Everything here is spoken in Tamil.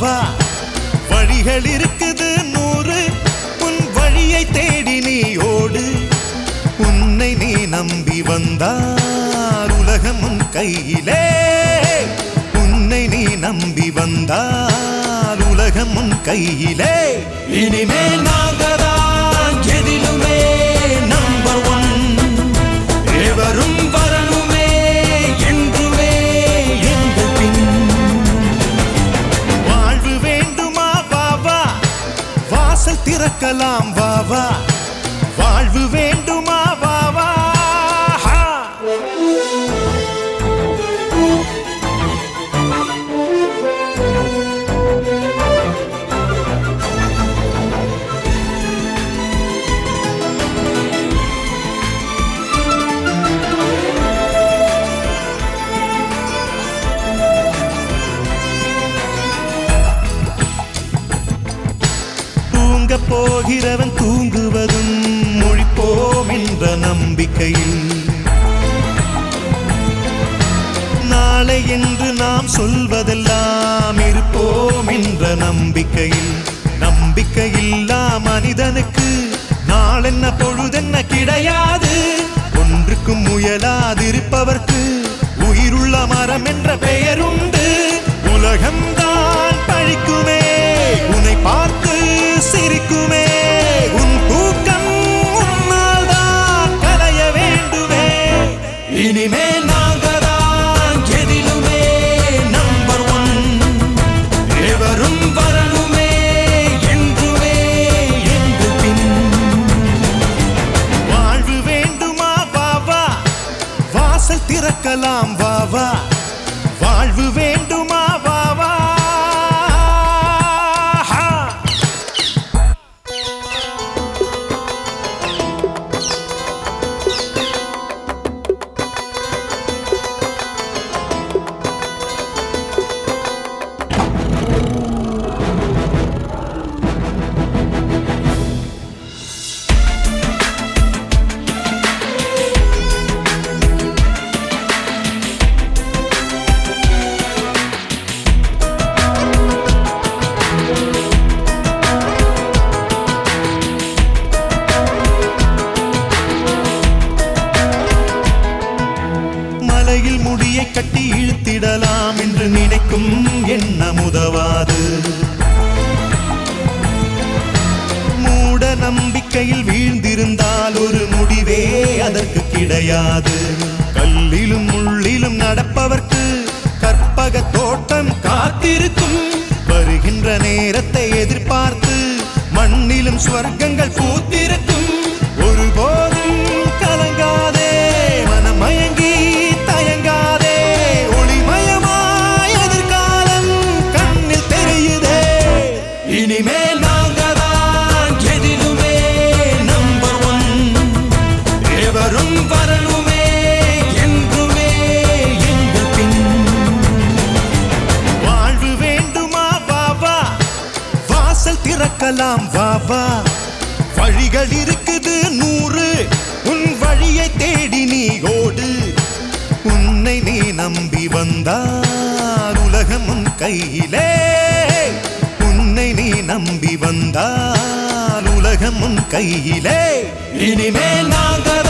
வா வழிகள் இருக்குது நூறு உன் வழியை தேடி நீ ஓடு உன்னை நீ நம்பி வந்தால் உலகம் உன் கையிலே உன்னை நீ நம்பி வந்தால் உலகம் உன் கையிலே இனிமே நாங்கதான் எதிலுமே நம்பர் ஒன் எவரும் வரணுமே என்றுமே எங்கள் பின் வாழ்வு வேண்டுமா வா வா வாசல் திறக்கலாம் வா வா வாழ்வு வேண்டுமா வா வா ஹா. தூங்க போகிறவன் தூங்குவதும் முழிப்போம் என்ற நம்பிக்கையில் நாளை என்று நாம் சொல்வதெல்லாம் இருப்போம் என்ற நம்பிக்கையில் நம்பிக்கையில்லா மனிதனுக்கு நாளென்ன பொழுதென்ன கிடையாது ஒன்றுக்கும் முயலாதிருப்பவர்க்கு உயிருள்ள மரம் என்ற பெயருண்டு உலகம்தான் பழிக்குமே உன்னை பார்த்து சிரிக்குமே உன் தூக்கம் உன்னால் தான் கலைய வேண்டுமே இனிமே நாங்கதான் எதிலுமே நம்பர் ஒன் எவரும் வரணுமே என்றுமே என்று பின் வாழ்வு வேண்டுமா வா வா வாசல் திறக்கலாம் வா வா வாழ்வு வேண்டுமா வா வா ஹா. மலையில் முடியை கட்டி இழுத்திடலாம் என்று நினைக்கும் எண்ணம் உதவாது மூட நம்பிக்கையில் வீழ்ந்திருந்தால் ஒரு முடிவே அதற்கு கிடையாது கல்லிலும் முள்ளிலும் நடப்பவர்க்கு கற்பக தோட்டம் காத்திருக்கும் வருகின்ற நேரத்தை எதிர்பார்த்து மண்ணிலும் ஸ்வர்க்கங்கள் பூத்திருக்கும் ஒருபோதும் கலங்காதே மனமயங்கி தயங்காதே ஒளிமயமாய் எதிர்காலம் கண்ணில் தெரியுதே இனிமேல் நாங்கதான் எதிலுமே நம்பர் ஒன் எவரும் வரணுமே என்றுமே எங்கள் பின் வாழ்வு வேண்டுமா வா வா வாசல் திறக்கலாம் வா வா வழிகள் இருக்குது நூறு உன் வழியை தேடி நீ ஓடு உன்னை நீ நம்பி வந்தால் உலகம் உன் கையிலே உன்னை நீ நம்பி வந்தால் உலகம் உன் கையிலே இனிமேல் நாங்கள்